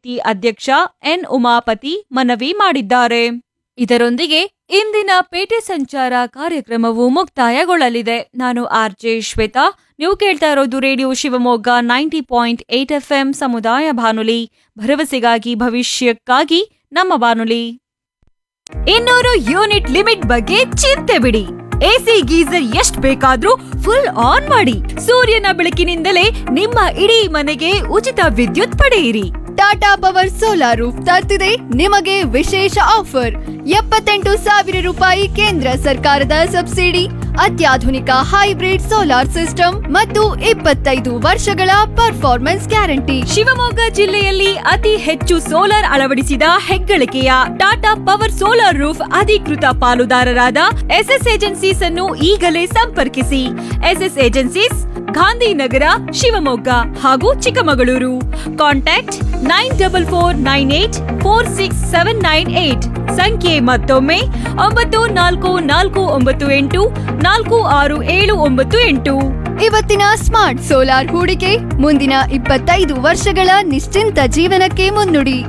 ಸಮಿತಿ ಅಧ್ಯಕ್ಷ ಎನ್ ಉಮಾಪತಿ ಮನವಿ ಮಾಡಿದ್ದಾರೆ ಇದರೊಂದಿಗೆ ಇಂದಿನ ಪೇಟೆ ಸಂಚಾರ ಕಾರ್ಯಕ್ರಮವು ಮುಕ್ತಾಯಗೊಳ್ಳಲಿದೆ ನಾನು ಆರ್ ಜೆ ಶ್ವೇತಾ ನೀವು ಕೇಳ್ತಾ ಇರೋದು radio Shivamogga ninety point eight F M ಸಮುದಾಯ ಬಾನುಲಿ ಭರವಸೆಗಾಗಿ ಭವಿಷ್ಯಕ್ಕಾಗಿ ನಮ್ಮ ಬಾನುಲಿ ಇನ್ನೂರು ಯೂನಿಟ್ ಲಿಮಿಟ್ ಬಗ್ಗೆ ಚಿಂತೆ ಬಿಡಿ ಎಸಿ ಗೀಸರ್ ಎಷ್ಟ್ ಬೇಕಾದ್ರೂ ಫುಲ್ ಆನ್ ಮಾಡಿ ಸೂರ್ಯನ ಬೆಳಕಿನಿಂದಲೇ ನಿಮ್ಮ ಇಡೀ ಮನೆಗೆ ಉಚಿತ ವಿದ್ಯುತ್ ಪಡೆಯಿರಿ ಟಾಟಾ ಪವರ್ ಸೋಲಾರ್ ರೂಫ್ ತರ್ತಿದೆ ನಿಮಗೆ ವಿಶೇಷ ಆಫರ್ ಎಪ್ಪತ್ತೆಂಟು ಸಾವಿರ ರೂಪಾಯಿ ಕೇಂದ್ರ ಸರ್ಕಾರದ ಸಬ್ಸಿಡಿ ಅತ್ಯಾಧುನಿಕ ಹೈಬ್ರಿಡ್ ಸೋಲಾರ್ ಸಿಸ್ಟಮ್ ಮತ್ತು ಇಪ್ಪತ್ತೈದು ವರ್ಷಗಳ ಪರ್ಫಾರ್ಮೆನ್ಸ್ ಗ್ಯಾರಂಟಿ ಶಿವಮೊಗ್ಗ ಜಿಲ್ಲೆಯಲ್ಲಿ ಅತಿ ಹೆಚ್ಚು ಸೋಲಾರ್ ಅಳವಡಿಸಿದ ಹೆಗ್ಗಳಿಕೆಯ ಟಾಟಾ ಪವರ್ ಸೋಲಾರ್ ರೂಫ್ ಅಧಿಕೃತ ಪಾಲುದಾರರಾದ ಎಸ್ಎಸ್ ಏಜೆನ್ಸೀಸ್ ಅನ್ನು ಈಗಲೇ ಸಂಪರ್ಕಿಸಿ ಎಸ್ಎಸ್ ಏಜೆನ್ಸೀಸ್ ಗಾಂಧಿನಗರ ಶಿವಮೊಗ್ಗ ಹಾಗೂ Chikkamagaluru contact nine double four nine eight four six seven nine eight ಸಂಖ್ಯೆ ಮತ್ತೊಮ್ಮೆ ಒಂಬತ್ತು ನಾಲ್ಕು ನಾಲ್ಕು ಒಂಬತ್ತು ಎಂಟು ನಾಲ್ಕು ಆರು ಏಳು ಒಂಬತ್ತು ಎಂಟು ಇವತ್ತಿನ ಸ್ಮಾರ್ಟ್ ಸೋಲಾರ್ ಹೂಡಿಕೆ ಮುಂದಿನ ಇಪ್ಪತ್ತೈದು ವರ್ಷಗಳ ನಿಶ್ಚಿಂತ ಜೀವನಕ್ಕೆ ಮುನ್ನುಡಿ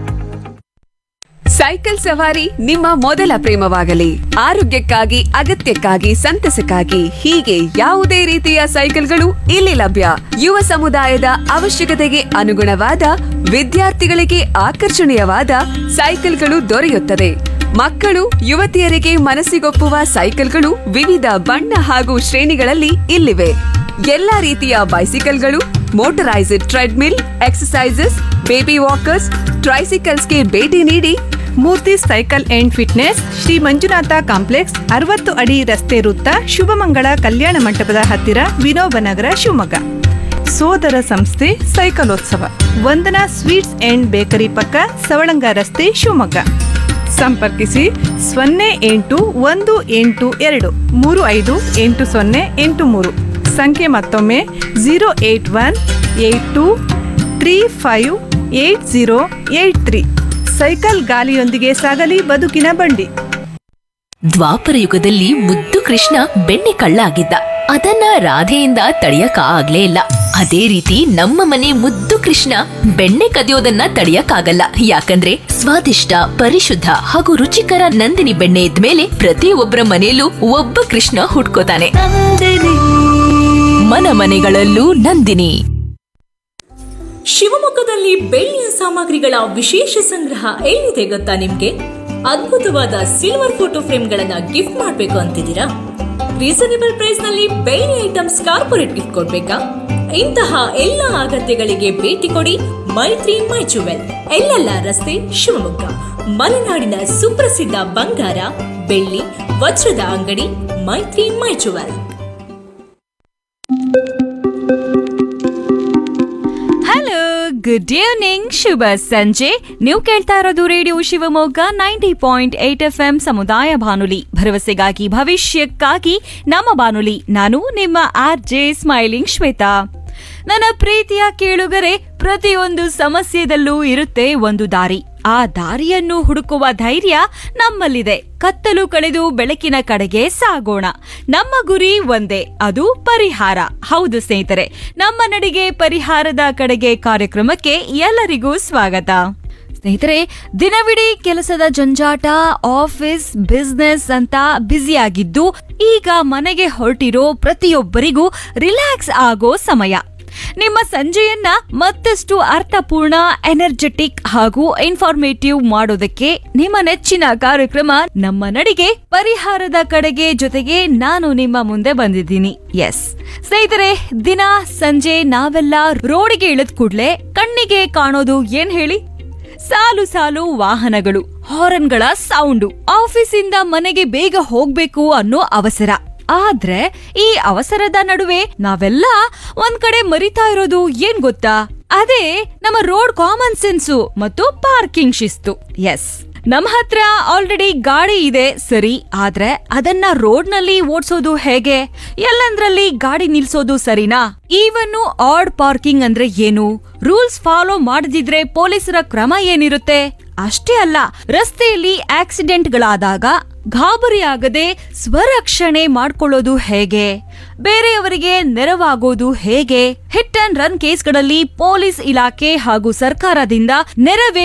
ಸೈಕಲ್ ಸವಾರಿ ನಿಮ್ಮ ಮೊದಲ ಪ್ರೇಮವಾಗಲಿ ಆರೋಗ್ಯಕ್ಕಾಗಿ ಅಗತ್ಯಕ್ಕಾಗಿ ಸಂತಸಕ್ಕಾಗಿ ಹೀಗೆ ಯಾವುದೇ ರೀತಿಯ ಸೈಕಲ್ಗಳು ಇಲ್ಲಿ ಲಭ್ಯ ಯುವ ಸಮುದಾಯದ ಅವಶ್ಯಕತೆಗೆ ಅನುಗುಣವಾದ ವಿದ್ಯಾರ್ಥಿಗಳಿಗೆ ಆಕರ್ಷಣೀಯವಾದ ಸೈಕಲ್ಗಳು ದೊರೆಯುತ್ತದೆ ಮಕ್ಕಳು ಯುವತಿಯರಿಗೆ ಮನಸ್ಸಿಗೊಪ್ಪುವ ಸೈಕಲ್ಗಳು ವಿವಿಧ ಬಣ್ಣ ಹಾಗೂ ಶ್ರೇಣಿಗಳಲ್ಲಿ ಇಲ್ಲಿವೆ ಎಲ್ಲಾ ರೀತಿಯ ಬೈಸಿಕಲ್ಗಳು motorised treadmill exercises baby walkers ಟ್ರೈಸಿಕಲ್ಸ್ಗೆ ಭೇಟಿ ನೀಡಿ Murthy cycle and fitness Shri Manjunatha complex ಅರವತ್ತು ಅಡಿ ರಸ್ತೆ ವೃತ್ತ ಶುಭಮಂಗಳ ಕಲ್ಯಾಣ ಮಂಟಪದ ಹತ್ತಿರ ವಿನೋಬನಗರ ಶಿವಮೊಗ್ಗ ಸೋದರ ಸಂಸ್ಥೆ ಸೈಕಲೋತ್ಸವ ವಂದನಾ ಸ್ವೀಟ್ಸ್ ಅಂಡ್ ಬೇಕರಿ ಪಕ್ಕ ಸವಳಂಗ ರಸ್ತೆ ಶಿವಮೊಗ್ಗ ಸಂಪರ್ಕಿಸಿ ಸೊನ್ನೆ ಎಂಟು ಒಂದು ಎಂಟು ಎರಡು ಮೂರು ಐದು ಎಂಟು ಸೊನ್ನೆ ಎಂಟು ಮೂರು ಸಂಖ್ಯೆ ಮತ್ತೊಮ್ಮೆ zero eight one eight two three five eight zero eight three cycle ಗಾಲಿಯೊಂದಿಗೆ ಸಾಗಲಿ ಬದುಕಿನ ಬಂಡಿ ದ್ವಾಪರ ಯುಗದಲ್ಲಿ ಮುದ್ದು ಕೃಷ್ಣ ಬೆಣ್ಣೆ ಕಳ್ಳ ಆಗಿದ್ದ ಅದನ್ನ ರಾಧೆಯಿಂದ ತಡೆಯಕ ಆಗ್ಲೇ ಇಲ್ಲ ಅದೇ ರೀತಿ ನಮ್ಮ ಮನೆ ಮುದ್ದು ಕೃಷ್ಣ ಬೆಣ್ಣೆ ಕದಿಯೋದನ್ನ ತಡೆಯಕ್ಕಾಗಲ್ಲ ಯಾಕಂದ್ರೆ ಸ್ವಾದಿಷ್ಟ ಪರಿಶುದ್ಧ ಹಾಗೂ ರುಚಿಕರ ನಂದಿನಿ ಬೆಣ್ಣೆ ಇದ್ಮೇಲೆ ಪ್ರತಿಯೊಬ್ಬರ ಮನೆಯಲ್ಲೂ ಒಬ್ಬ ಕೃಷ್ಣ ಹುಟ್ಕೋತಾನೆ ಮನ ಮನೆಗಳಲ್ಲೂ ನಂದಿನಿ ಶಿವಮೊಗ್ಗದಲ್ಲಿ ಬೆಳ್ಳಿಯ ಸಾಮಗ್ರಿಗಳ ವಿಶೇಷ ಸಂಗ್ರಹ ಎಲ್ಲಿದೆ ಗೊತ್ತಾ ನಿಮ್ಗೆ ಅದ್ಭುತವಾದ ಸಿಲ್ವರ್ ಫೋಟೋ ಫ್ರೇಮ್ಗಳನ್ನ ಗಿಫ್ಟ್ ಮಾಡಬೇಕು ಅಂತಿದ್ದೀರಾ ರೀಸನೇಬಲ್ ಪ್ರೈಸ್ ನಲ್ಲಿ ಬೆಳ್ಳಿ ಐಟಮ್ಸ್ ಕಾರ್ಪೊರೇಟ್ ಗಿಫ್ಟ್ ಕೊಡ್ಬೇಕಾ ಇಂತಹ ಎಲ್ಲ ಅಗತ್ಯಗಳಿಗೆ ಭೇಟಿ ಕೊಡಿ ಮೈತ್ರಿ ಮೈ ಜುವೆಲ್ ಎಲ್ಲೆಲ್ಲ ರಸ್ತೆ ಶಿವಮೊಗ್ಗ ಮಲೆನಾಡಿನ ಸುಪ್ರಸಿದ್ಧ ಬಂಗಾರ ಬೆಳ್ಳಿ ವಜ್ರದ ಅಂಗಡಿ Maitri my jewel hello good evening ಶುಭ ಸಂಜೆ ನೀವು ಕೇಳ್ತಾ ಇರೋದು radio Shivamogga ninety point eight F M ಸಮುದಾಯ ಬಾನುಲಿ ಭರವಸೆಗಾಗಿ ಭವಿಷ್ಯಕ್ಕಾಗಿ ನಮ್ಮ ಬಾನುಲಿ ನಾನು ನಿಮ್ಮ ಆರ್ ಜೆ ಸ್ಮೈಲಿಂಗ್ ಶ್ವೇತಾ ನನ್ನ ಪ್ರೀತಿಯ ಕೇಳುಗರೆ ಪ್ರತಿಯೊಂದು ಸಮಸ್ಯೆದಲ್ಲೂ ಇರುತ್ತೆ ಒಂದು ದಾರಿ ಆ ದಾರಿಯನ್ನು ಹುಡುಕುವ ಧೈರ್ಯ ನಮ್ಮಲ್ಲಿದೆ ಕತ್ತಲು ಕಳೆದು ಬೆಳಕಿನ ಕಡೆಗೆ ಸಾಗೋಣ ನಮ್ಮ ಗುರಿ ಒಂದೇ ಅದು ಪರಿಹಾರ ಹೌದು ಸ್ನೇಹಿತರೆ ನಮ್ಮ ನಡಿಗೆ ಪರಿಹಾರದ ಕಡೆಗೆ ಕಾರ್ಯಕ್ರಮಕ್ಕೆ ಎಲ್ಲರಿಗೂ ಸ್ವಾಗತ ಸ್ನೇಹಿತರೆ ದಿನವಿಡೀ ಕೆಲಸದ ಜಂಜಾಟ ಆಫೀಸ್ ಬಿಸ್ನೆಸ್ ಅಂತ ಬ್ಯುಸಿಯಾಗಿದ್ದು ಈಗ ಮನೆಗೆ ಹೊರಟಿರೋ ಪ್ರತಿಯೊಬ್ಬರಿಗೂ ರಿಲ್ಯಾಕ್ಸ್ ಆಗೋ ಸಮಯ ನಿಮ್ಮ ಸಂಜೆಯನ್ನ ಮತ್ತಷ್ಟು ಅರ್ಥಪೂರ್ಣ ಎನರ್ಜೆಟಿಕ್ ಹಾಗೂ ಇನ್ಫಾರ್ಮೇಟಿವ್ ಮಾಡೋದಕ್ಕೆ ನಿಮ್ಮ ನೆಚ್ಚಿನ ಕಾರ್ಯಕ್ರಮ ನಮ್ಮ ನಡಿಗೆ ಪರಿಹಾರದ ಕಡೆಗೆ ಜೊತೆಗೆ ನಾನು ನಿಮ್ಮ ಮುಂದೆ ಬಂದಿದ್ದೀನಿ ಎಸ್ ಸ್ನೇಹಿತರೆ ದಿನ ಸಂಜೆ ನಾವೆಲ್ಲ ರೋಡಿಗೆ ಇಳಿದ ಕೂಡ್ಲೆ ಕಣ್ಣಿಗೆ ಕಾಣೋದು ಏನ್ ಹೇಳಿ ಸಾಲು ಸಾಲು ವಾಹನಗಳು ಹಾರನ್ಗಳ ಸೌಂಡು ಆಫೀಸಿಂದ ಮನೆಗೆ ಬೇಗ ಹೋಗ್ಬೇಕು ಅನ್ನೋ ಅವಸರ ಆದ್ರೆ ಈ ಅವಸರದ ನಡುವೆ ನಾವೆಲ್ಲ ಒಂದ್ ಕಡೆ ಮರಿತಾ ಇರೋದು ಏನ್ ಗೊತ್ತಾ ಅದೇ ನಮ್ಮ ರೋಡ್ ಕಾಮನ್ ಸೆನ್ಸು ಮತ್ತು ಪಾರ್ಕಿಂಗ್ ಶಿಸ್ತು ಎಸ್ ನಮ್ಮ ಹತ್ರ ಆಲ್ರೆಡಿ ಗಾಡಿ ಇದೆ ಸರಿ ಆದ್ರೆ ಅದನ್ನ ರೋಡ್ ನಲ್ಲಿ ಓಡ್ಸೋದು ಹೇಗೆ ಎಲ್ಲಂದ್ರಲ್ಲಿ ಗಾಡಿ ನಿಲ್ಸೋದು ಸರಿನಾ ಈವನ್ನು ಆಡ್ ಪಾರ್ಕಿಂಗ್ ಅಂದ್ರೆ ಏನು ರೂಲ್ಸ್ ಫಾಲೋ ಮಾಡದಿದ್ರೆ ಪೊಲೀಸರ ಕ್ರಮ ಏನಿರುತ್ತೆ ಅಷ್ಟೇ ಅಲ್ಲ ರಸ್ತೆಯಲ್ಲಿ ಆಕ್ಸಿಡೆಂಟ್ಗಳಾದಾಗ ಗಾಬರಿಯಾಗದೆ ಸ್ವರಕ್ಷಣೆ ಮಾಡ್ಕೊಳ್ಳೋದು ಹೇಗೆ ಬೇರೆಯವರಿಗೆ ನೆರವಾಗೋದು ಹೇಗೆ ಹಿಟ್ ಅಂಡ್ ರನ್ ಕೇಸ್ಗಳಲ್ಲಿ ಪೊಲೀಸ್ ಇಲಾಖೆ ಹಾಗೂ ಸರ್ಕಾರದಿಂದ ನೆರವೇ